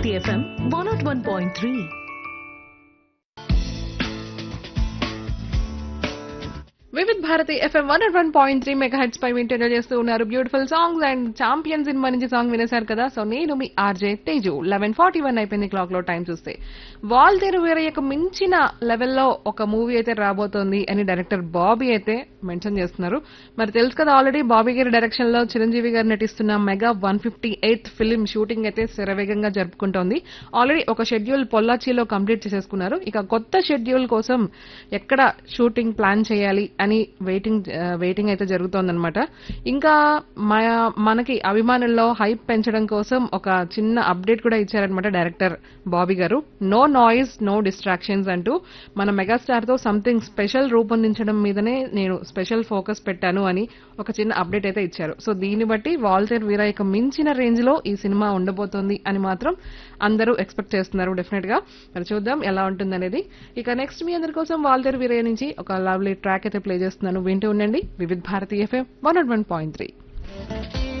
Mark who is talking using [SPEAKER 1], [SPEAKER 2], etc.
[SPEAKER 1] Bharati FM one naught one point three
[SPEAKER 2] Vividh Bharati FM one one point three mega heads పై interview చేస్తూ ఉన్నారు beautiful songs and champion సినిమా నుంచి song వినేశారు కదా సో నేను మీ RJ Teju eleven forty one అయిపోయింది క్లాక్ లో టైం చూస్తే వాల్ తెరు వీరయ్యకు మించిన లెవెల్లో ఒక మూవీ అయితే రాబోతోంది అని డైరెక్టర్ బాబీ అయితే మెన్షన్ చేస్తున్నారు మరి తెలుసు కదా ఆల్రెడీ బాబీ గారి డైరెక్షన్ లో చిరంజీవి గారు నటిస్తున్న mega one fifty eighth film shooting అయితే శరవేగంగా జరుపుకుంటోంది ఆల్రెడీ ఒక షెడ్యూల్ పొల్లాచిలో కంప్లీట్ చేసేసుకున్నారు ఇక కొత్త షెడ్యూల్ కోసం ఎక్కడ షూటింగ్ ప్లాన్ చేయాలి అని వెయిటింగ్ వెయిటింగ్ అయితే జరుగుతోందనమాట ఇంకా మా- మనకి అభిమానుల్లో హైప్ పెంచడం కోసం ఒక చిన్న అప్డేట్ కూడా ఇచ్చారనమాట డైరెక్టర్ బాబీ గారు నో నాయిస్ నో డిస్ట్రాక్షన్స్ అంటూ మన మెగాస్టార్ తో సంథింగ్ స్పెషల్ రూపొందించడం మీదనే నేను స్పెషల్ ఫోకస్ పెట్టాను అని ఒక చిన్న అప్డేట్ అయితే ఇచ్చారు సో దీన్ని బట్టి వాల్తేర్ వీరయ్యకు మించిన రేంజ్ లో ఈ సినిమా ఉండబోతోంది అని మాత్రం అందరూ ఎక్స్పెక్ట్ చేస్తున్నారు డెఫినెట్ గా మరి చూద్దాం ఎలా ఉంటుందనేది ఇక నెక్స్ట్ మీ అందరి కోసం వాల్తేర్ వీరయ్య నుంచి ఒక లవ్లీ ట్రాక్ అయితే ప్లే చేస్తున్నాను వింటూ ఉండండి Vividh Bharati FM one one point three